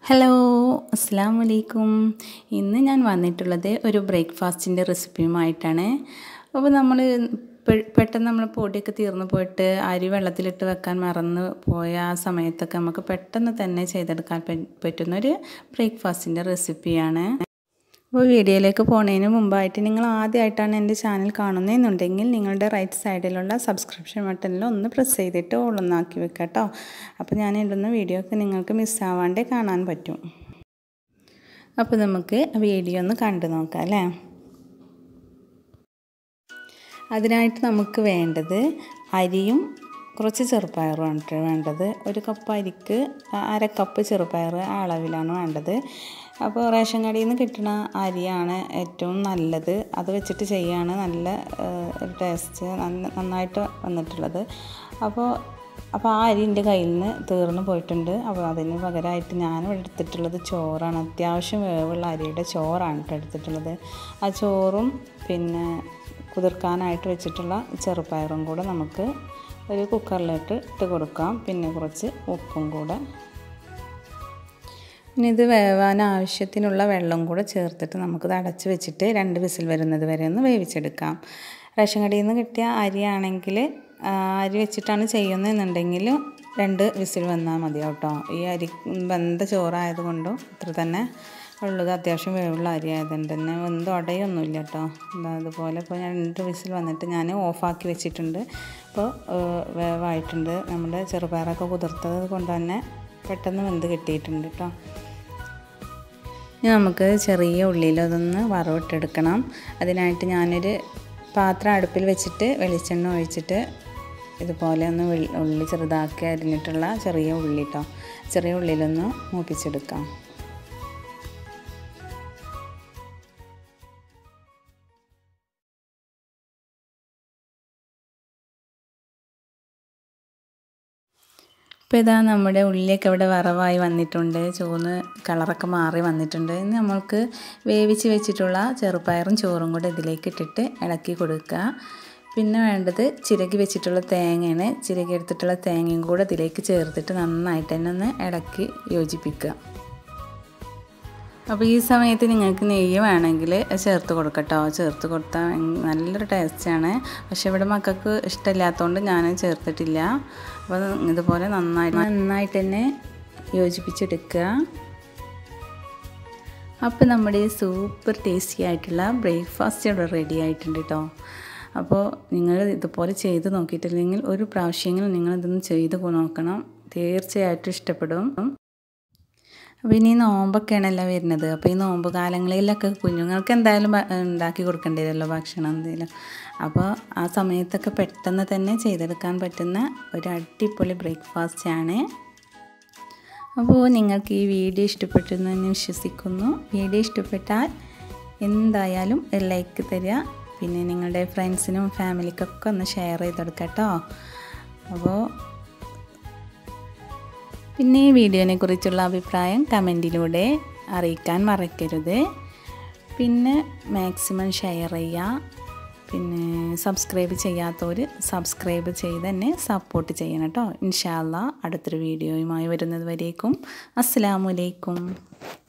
hello അസ്സാം വലൈക്കും ഇന്ന് ഞാൻ വന്നിട്ടുള്ളത് ഒരു ബ്രേക്ക്ഫാസ്റ്റിൻ്റെ റെസിപ്പിയുമായിട്ടാണ് അപ്പോൾ നമ്മൾ പെട്ടെന്ന് നമ്മൾ പൊടിയൊക്കെ തീർന്നു പോയിട്ട് അരി വെള്ളത്തിലിട്ട് വെക്കാൻ മറന്ന് പോയ ആ സമയത്തൊക്കെ നമുക്ക് പെട്ടെന്ന് തന്നെ ചെയ്തെടുക്കാൻ പറ്റുന്ന ഒരു ബ്രേക്ക്ഫാസ്റ്റിൻ്റെ റെസിപ്പിയാണ് അപ്പോൾ വീഡിയോയിലേക്ക് പോകുന്നതിന് മുമ്പായിട്ട് നിങ്ങൾ ആദ്യമായിട്ടാണ് എൻ്റെ ചാനൽ കാണുന്നതെന്നുണ്ടെങ്കിൽ നിങ്ങളുടെ റൈറ്റ് സൈഡിലുള്ള സബ്സ്ക്രിപ്ഷൻ ബട്ടണിൽ ഒന്ന് പ്രസ് ചെയ്തിട്ട് ഓളൊന്നാക്കി വെക്കുക കേട്ടോ അപ്പോൾ ഞാൻ ഇടുന്ന വീഡിയോ ഒക്കെ നിങ്ങൾക്ക് മിസ്സാവാണ്ടേ കാണാൻ പറ്റും അപ്പോൾ നമുക്ക് വീഡിയോ ഒന്ന് കണ്ടു നോക്കാം അല്ലേ അതിനായിട്ട് നമുക്ക് വേണ്ടത് അരിയും കുറച്ച് ചെറുപയറുമാണ് വേണ്ടത് ഒരു കപ്പ് അരിക്ക് അര കപ്പ് ചെറുപയർ ആ അളവിലാണ് വേണ്ടത് അപ്പോൾ റേഷൻ കടയിൽ നിന്ന് കിട്ടുന്ന അരിയാണ് ഏറ്റവും നല്ലത് അത് വെച്ചിട്ട് ചെയ്യാണ് നല്ല ടേസ്റ്റ് നന്നായിട്ട് വന്നിട്ടുള്ളത് അപ്പോൾ അപ്പോൾ ആ അരി എൻ്റെ കയ്യിൽ നിന്ന് തീർന്നു പോയിട്ടുണ്ട് അപ്പോൾ അതിന് പകരമായിട്ട് ഞാനിവിടെ എടുത്തിട്ടുള്ളത് ചോറാണ് അത്യാവശ്യം വേവുള്ള അരിയുടെ ചോറാണ് കേട്ടോ എടുത്തിട്ടുള്ളത് ആ ചോറും പിന്നെ കുതിർക്കാനായിട്ട് വെച്ചിട്ടുള്ള ചെറുപയറും കൂടെ നമുക്ക് ഒരു കുക്കറിലിട്ട് ഇട്ട് കൊടുക്കാം പിന്നെ കുറച്ച് ഉപ്പും കൂടെ ഇനി ഇത് വേവാൻ ആവശ്യത്തിനുള്ള വെള്ളം കൂടെ ചേർത്തിട്ട് നമുക്കിത് അടച്ച് വെച്ചിട്ട് രണ്ട് വിസിൽ വരുന്നത് വരെ ഒന്ന് വേവിച്ചെടുക്കാം റേഷൻ കടയിൽ നിന്ന് കിട്ടിയ അരിയാണെങ്കിൽ അരി വെച്ചിട്ടാണ് ചെയ്യുന്നതെന്നുണ്ടെങ്കിൽ രണ്ട് വിസിൽ വന്നാൽ മതി കേട്ടോ ഈ അരി വെന്ത ചോറായതുകൊണ്ടും ഇത്ര തന്നെ ഉള്ളത് അത്യാവശ്യം വേവുള്ള അരി ആയതുകൊണ്ട് തന്നെ വെന്ത് ഉടയൊന്നുമില്ല കേട്ടോ അതുപോലെ ഇപ്പോൾ ഞാൻ രണ്ട് വിസിൽ വന്നിട്ട് ഞാൻ ഓഫാക്കി വെച്ചിട്ടുണ്ട് അപ്പോൾ വേവായിട്ടുണ്ട് നമ്മുടെ ചെറുപയറൊക്കെ കുതിർത്തത് കൊണ്ട് തന്നെ പെട്ടെന്ന് വെന്ത് കിട്ടിയിട്ടുണ്ട് കേട്ടോ ഇനി നമുക്ക് ചെറിയ ഉള്ളിയിൽ അതൊന്ന് വറവിട്ടെടുക്കണം അതിനായിട്ട് ഞാനൊരു പാത്രം അടുപ്പിൽ വെച്ചിട്ട് വെളിച്ചെണ്ണ ഒഴിച്ചിട്ട് ഇതുപോലെ ഒന്ന് ഉള്ളി ചെറുതാക്കി അരിഞ്ഞിട്ടുള്ള ചെറിയ ഉള്ളി കേട്ടോ ചെറിയ ഉള്ളിയിലൊന്ന് മൂപ്പിച്ചെടുക്കാം ഇപ്പോൾ ഇതാ നമ്മുടെ ഉള്ളിയൊക്കെ ഇവിടെ വറവായി വന്നിട്ടുണ്ട് ചുവന്ന് കളറൊക്കെ മാറി വന്നിട്ടുണ്ട് ഇനി നമ്മൾക്ക് വേവിച്ച് വെച്ചിട്ടുള്ള ചെറുപയറും ചോറും കൂടെ ഇതിലേക്ക് ഇട്ടിട്ട് ഇളക്കി കൊടുക്കുക പിന്നെ വേണ്ടത് ചിരകി വെച്ചിട്ടുള്ള തേങ്ങയാണ് ചിരകി എടുത്തിട്ടുള്ള തേങ്ങയും കൂടെ ഇതിലേക്ക് ചേർത്തിട്ട് നന്നായിട്ട് തന്നെ ഒന്ന് ഇളക്കി യോജിപ്പിക്കുക അപ്പോൾ ഈ സമയത്ത് നിങ്ങൾക്ക് നെയ്യ് വേണമെങ്കിൽ ചേർത്ത് കൊടുക്കട്ടോ ചേർത്ത് കൊടുത്താൽ നല്ലൊരു ടേസ്റ്റാണ് പക്ഷേ ഇവിടെ മക്കൾക്ക് ഇഷ്ടമില്ലാത്തതുകൊണ്ട് ഞാൻ ചേർത്തിട്ടില്ല അപ്പോൾ ഇതുപോലെ നന്നായിട്ട് നന്നായിട്ട് തന്നെ യോജിപ്പിച്ചെടുക്കുക അപ്പോൾ നമ്മുടെ സൂപ്പർ ടേസ്റ്റി ആയിട്ടുള്ള ബ്രേക്ക്ഫാസ്റ്റ് ഇവിടെ റെഡി ആയിട്ടുണ്ട് കേട്ടോ അപ്പോൾ നിങ്ങൾ ഇതുപോലെ ചെയ്ത് നോക്കിയിട്ടില്ലെങ്കിൽ ഒരു പ്രാവശ്യമെങ്കിലും നിങ്ങൾ ഇതൊന്ന് ചെയ്ത് നോക്കണം തീർച്ചയായിട്ടും ഇഷ്ടപ്പെടും അപ്പോൾ ഇനി നോമ്പൊക്കെയാണല്ലോ വരുന്നത് അപ്പോൾ ഈ നോമ്പ് കാലങ്ങളിലൊക്കെ കുഞ്ഞുങ്ങൾക്ക് എന്തായാലും ഉണ്ടാക്കി കൊടുക്കേണ്ടതല്ലോ ഭക്ഷണം എന്തെങ്കിലും അപ്പോൾ ആ സമയത്തൊക്കെ പെട്ടെന്ന് തന്നെ ചെയ്തെടുക്കാൻ പറ്റുന്ന ഒരു അടിപൊളി ബ്രേക്ക്ഫാസ്റ്റ് ആണ് അപ്പോൾ നിങ്ങൾക്ക് ഈ വീഡിയോ ഇഷ്ടപ്പെട്ടെന്ന് വിശ്വസിക്കുന്നു വീഡിയോ ഇഷ്ടപ്പെട്ടാൽ എന്തായാലും ലൈക്ക് തരിക പിന്നെ നിങ്ങളുടെ ഫ്രണ്ട്സിനും ഫാമിലിക്കൊക്കെ ഒന്ന് ഷെയർ ചെയ്തെടുക്കാം കേട്ടോ അപ്പോൾ പിന്നെ ഈ വീഡിയോനെ കുറിച്ചുള്ള അഭിപ്രായം കമൻറ്റിലൂടെ അറിയിക്കാൻ മറക്കരുത് പിന്നെ മാക്സിമം ഷെയർ ചെയ്യുക പിന്നെ സബ്സ്ക്രൈബ് ചെയ്യാത്തവർ സബ്സ്ക്രൈബ് ചെയ്ത് തന്നെ സപ്പോർട്ട് ചെയ്യണം കേട്ടോ ഇൻഷാല്ല അടുത്തൊരു വീഡിയോയുമായി വരുന്നത് വരേക്കും അസ്സാമലൈക്കും